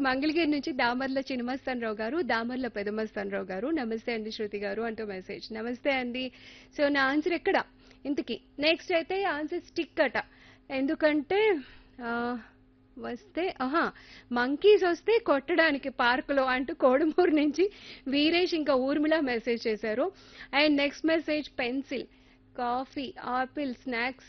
మంగళగిరి నుంచి దామర్ల చినమస్తానరావు గారు దామర్ల పెదమస్తానరావు గారు నమస్తే అండి శృతి గారు అంటూ మెసేజ్ నమస్తే అండి సో నా ఆన్సర్ ఎక్కడ ఇంతకి నెక్స్ట్ అయితే ఆన్సర్ స్టిక్ అట ఎందుకంటే ఆ, వస్తే ఆహా మంకీస్ వస్తే కొట్టడానికి పార్కులో అంటూ కోడుమూరు నుంచి వీరేష్ ఇంకా ఊర్మిళ మెసేజ్ చేశారు and next message pencil coffee apple snacks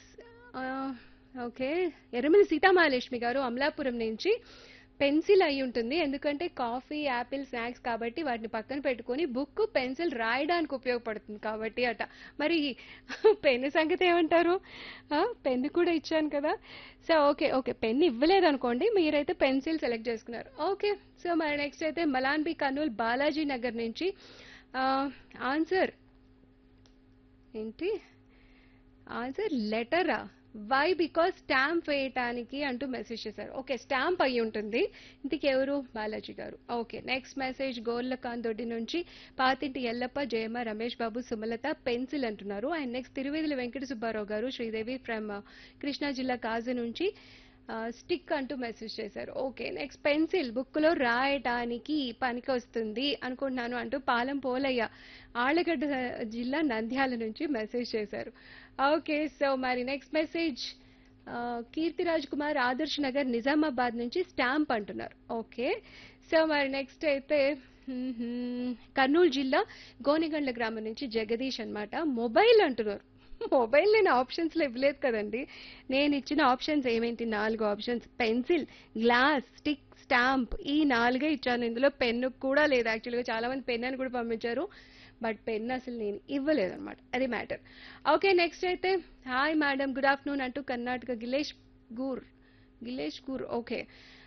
okay Erramilli Seethamahalakshmi garu Amalapuram నుంచి పెన్సిల్ అయి ఉంటుంది ఎందుకంటే కాఫీ యాపిల్ స్నాక్స్ కాబట్టి వాటిని పక్కన పెట్టుకొని బుక్ పెన్సిల్ రాయడానికి ఉపయోగపడుతుంది కాబట్టి అట మరి పెన్ను సంగతి ఏమంటారు పెన్ను కూడా ఇచ్చాను కదా సో ఓకే ఓకే పెన్ ఇవ్వలేదు అనుకోండి మీరైతే పెన్సిల్ సెలెక్ట్ చేసుకున్నారు ఓకే సో మరి నెక్స్ట్ అయితే మలాన్ బి కర్నూల్ బాలాజీ నగర్ నుంచి ఆన్సర్ ఏంటి ఆన్సర్ లెటరా వై బికాస్ స్టాంప్ వేయటానికి అంటూ మెసేజ్ చేశారు ఓకే స్టాంప్ అయి ఉంటుంది ఇంటికి ఎవరు బాలాజీ గారు okay next message Gorlakanth Doddi నుంచి పాతింటి ఎల్లప్ప జయమ్మ రమేష్ బాబు సుమలత పెన్సిల్ అంటున్నారు and next Tiruvedula Venkata Subbarao garu Sridevi from Krishna జిల్లా కాజు నుంచి స్టిక్ అంటూ మెసేజ్ చేశారు ఓకే నెక్స్ట్ పెన్సిల్ బుక్ లో రాయటానికి పనికి వస్తుంది అనుకుంటున్నాను అంటూ పాలెం పోలయ్య ఆళ్ళగడ్డ జిల్లా నంద్యాల నుంచి మెసేజ్ చేశారు ఓకే సో మరి నెక్స్ట్ మెసేజ్ కీర్తిరాజ్ కుమార్ ఆదర్శ్ నగర్ నిజామాబాద్ నుంచి స్టాంప్ అంటున్నారు ఓకే సో మరి నెక్స్ట్ అయితే మ్మ్హ్మ్, కర్నూలు జిల్లా గోనిగండ్ల గ్రామం నుంచి జగదీష్ అన్నమాట మొబైల్ అంటున్నారు మొబైల్ నేను ఆప్షన్స్ లో ఇవ్వలేదు కదండి నేను ఇచ్చిన ఆప్షన్స్ ఏమేంటి నాలుగు options pencil glass stick stamp ఈ నాలుగే ఇచ్చాను ఇందులో పెన్ను కూడా లేదు యాక్చువల్గా చాలా మంది పెన్ అని కూడా పంపించారు బట్ పెన్ అసలు నేను ఇవ్వలేదు అనమాట అది మ్యాటర్ ఓకే నెక్స్ట్ అయితే హాయ్ మేడం గుడ్ ఆఫ్టర్నూన్ అంటూ కర్ణాటక గిలేష్ గూర్ గిలేష్ గూర్ okay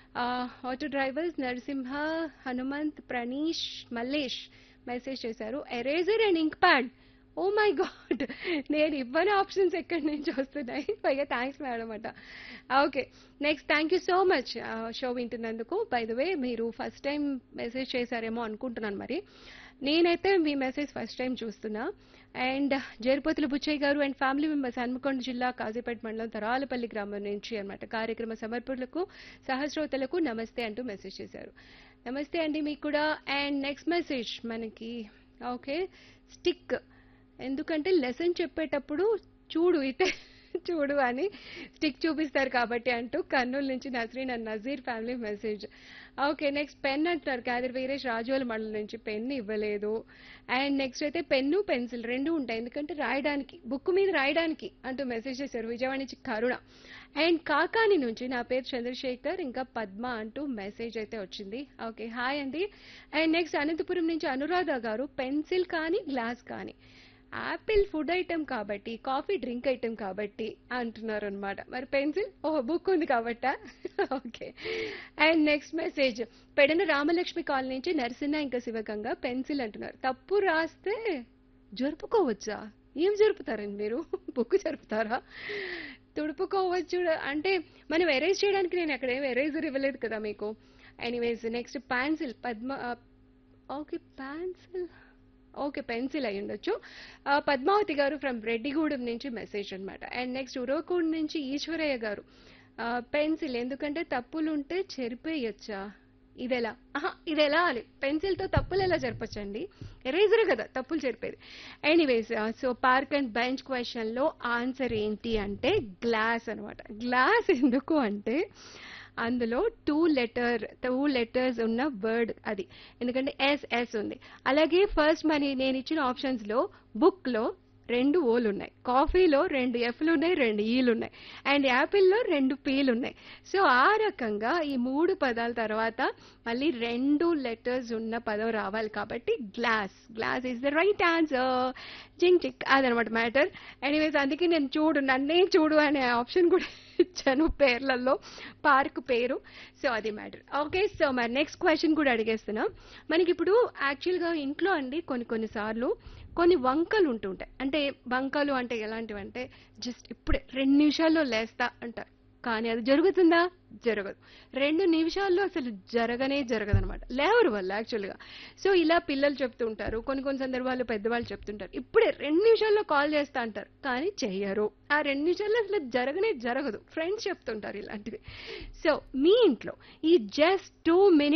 auto drivers Narasimha Hanumanth Praneesh Mallesh message చేశారు eraser and ink pad oh my god నేను ఇవ్వని ఆప్షన్స్ ఎక్కడి నుంచి వస్తున్నాయి పైగా థ్యాంక్స్ మేడం అట okay next thank you so much show వింటున్నందుకు బై ద వే మీరు ఫస్ట్ టైం మెసేజ్ చేశారేమో అనుకుంటున్నాను మరి నేనైతే మీ మెసేజ్ ఫస్ట్ టైం చూస్తున్నా and Jerupothula Buchaiah garu and family members Hanamkonda జిల్లా కాజీపేట మండలం తరాలపల్లి గ్రామం నుంచి అన్నమాట కార్యక్రమ సమర్పణలకు సహస్రోతలకు నమస్తే అంటూ మెసేజ్ చేశారు నమస్తే అండి మీకు కూడా అండ్ నెక్స్ట్ మెసేజ్ మనకి ఓకే స్టిక్ ఎందుకంటే లెసన్ చెప్పేటప్పుడు చూడు ఇటే చూడు అని స్టిక్ చూపిస్తారు కాబట్టి అంటూ కర్నూలు నుంచి Nazreen and Nazeer family message okay next pen అంటున్నారు కాదర్ వీరేష్ రాజోల మండలం నుంచి పెన్ ఇవ్వలేదు అండ్ నెక్స్ట్ అయితే పెన్ను పెన్సిల్ రెండు ఉంటాయి ఎందుకంటే రాయడానికి బుక్ మీద రాయడానికి అంటూ మెసేజ్ చేశారు విజయవాడ నుంచి కరుణ అండ్ కాకాని నుంచి నా పేరు చంద్రశేఖర్ ఇంకా పద్మ అంటూ మెసేజ్ అయితే వచ్చింది ఓకే హాయ్ అండి అండ్ నెక్స్ట్ అనంతపురం నుంచి అనురాధ గారు పెన్సిల్ కానీ గ్లాస్ కానీ యాపిల్ ఫుడ్ ఐటెం కాబట్టి కాఫీ డ్రింక్ ఐటెం కాబట్టి అంటున్నారు అనమాట మరి పెన్సిల్ ఓ బుక్ ఉంది కాబట్టా okay and next message Pedana Ramalakshmi colony నుంచి నరసింహ ఇంకా శివగంగ పెన్సిల్ అంటున్నారు తప్పు రాస్తే జరుపుకోవచ్చా ఏం జరుపుతారండి మీరు బుక్ జరుపుతారా తుడుపుకోవచ్చు అంటే మనం ఎరేజ్ చేయడానికి నేను అక్కడ ఏం ఎరేజర్ ఇవ్వలేదు కదా మీకు anyways next pencil Padma okay pencil okay pencil అయి ఉండొచ్చు ఆ, పద్మావతి గారు ఫ్రమ్ రెడ్డిగూడెం నుంచి మెసేజ్ అన్నమాట అండ్ నెక్స్ట్ ఉరవకూడ్ నుంచి ఈశ్వరయ్య గారు పెన్సిల్ ఎందుకంటే తప్పులు ఉంటే చెరిపేయచ్చా ఇదెలా ఆహా ఇదెలా అని పెన్సిల్తో తప్పులు ఎలా జరపచ్చండి ఎరేజర్ కదా తప్పులు చెరిపేది anyways so park and bench క్వశ్చన్లో ఆన్సర్ ఏంటి అంటే గ్లాస్ అన్నమాట గ్లాస్ ఎందుకు అంటే అందులో టూ లెటర్ టూ లెటర్స్ ఉన్న వర్డ్ అది ఎందుకంటే ఎస్ ఎస్ ఉంది అలాగే ఫస్ట్ మరి నేను ఇచ్చిన ఆప్షన్స్ లో బుక్ లో రెండు ఓలు ఉన్నాయి కాఫీలో రెండు ఎఫ్లు ఉన్నాయి రెండు ఈలు ఉన్నాయి అండ్ యాపిల్లో రెండు పీలు ఉన్నాయి సో ఆ రకంగా ఈ మూడు పదాల తర్వాత మళ్ళీ రెండు లెటర్స్ ఉన్న పదం రావాలి కాబట్టి glass glass is the right answer జింగ్ చిక్ అదనమాట మ్యాటర్ ఎనీవేస్ అందుకే నేను చూడు నన్నే చూడు అనే ఆప్షన్ కూడా ఇచ్చాను పేర్లలో పార్క్ పేరు సో అది మ్యాటర్ ఓకే సో మరి నెక్స్ట్ క్వశ్చన్ కూడా అడిగేస్తున్నాం మనకి ఇప్పుడు యాక్చువల్గా ఇంట్లో అండి కొన్ని కొన్ని సార్లు కొన్ని వంకలు ఉంటుంటాయి అంటే వంకలు అంటే ఎలాంటివి అంటే జస్ట్ ఇప్పుడే రెండు నిమిషాల్లో లేస్తా అంటారు కానీ అది జరుగుతుందా జరగదు రెండు నిమిషాల్లో అసలు జరగనే జరగదు అనమాట లేవరు వాళ్ళు యాక్చువల్గా సో ఇలా పిల్లలు చెప్తూ ఉంటారు కొన్ని కొన్ని సందర్భాల్లో పెద్దవాళ్ళు చెప్తుంటారు ఇప్పుడే రెండు నిమిషాల్లో కాల్ చేస్తా అంటారు కానీ చెయ్యరు ఆ రెండు నిమిషాల్లో అసలు జరగనే జరగదు ఫ్రెండ్స్ చెప్తుంటారు ఇలాంటివి సో మీ ఇంట్లో ఈ జస్ట్ టూ మినిట్స్